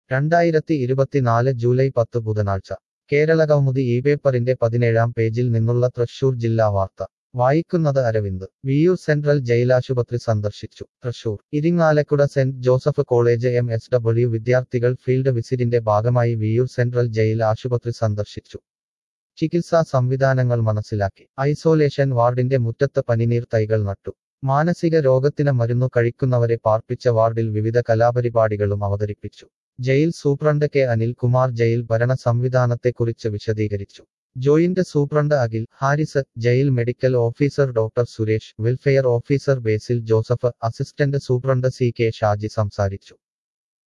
രണ്ടായിരത്തി ഇരുപത്തിനാല് ജൂലൈ പത്ത് ബുധനാഴ്ച കേരള കൗമുദി ഈ പേപ്പറിന്റെ പതിനേഴാം പേജിൽ നിന്നുള്ള തൃശൂർ ജില്ലാ വാർത്ത വായിക്കുന്നത് അരവിന്ദ് വിയൂർ സെൻട്രൽ ജയിലാശുപത്രി സന്ദർശിച്ചു Thrissur Irinjalakuda saint Joseph college M S W വിദ്യാർത്ഥികൾ ഫീൽഡ് വിസിറ്റിന്റെ ഭാഗമായി വിയൂർ സെൻട്രൽ ജയിൽ ആശുപത്രി സന്ദർശിച്ചു ചികിത്സാ സംവിധാനങ്ങൾ മനസ്സിലാക്കി ഐസോലേഷൻ വാർഡിന്റെ മുറ്റത്ത് പനിനീർ തൈകൾ നട്ടു മാനസിക രോഗത്തിന് മരുന്നു കഴിക്കുന്നവരെ പാർപ്പിച്ച വാർഡിൽ വിവിധ കലാപരിപാടികളും അവതരിപ്പിച്ചു jail superintendent K Anilkumar jail ഭരണ സംവിധാനത്തെക്കുറിച്ച് വിശദീകരിച്ചു joint superintendent Akhil Haris jail medical officer doctor Suresh welfare officer Basil Joseph assistant superintendent C K Shaji സംസാരിച്ചു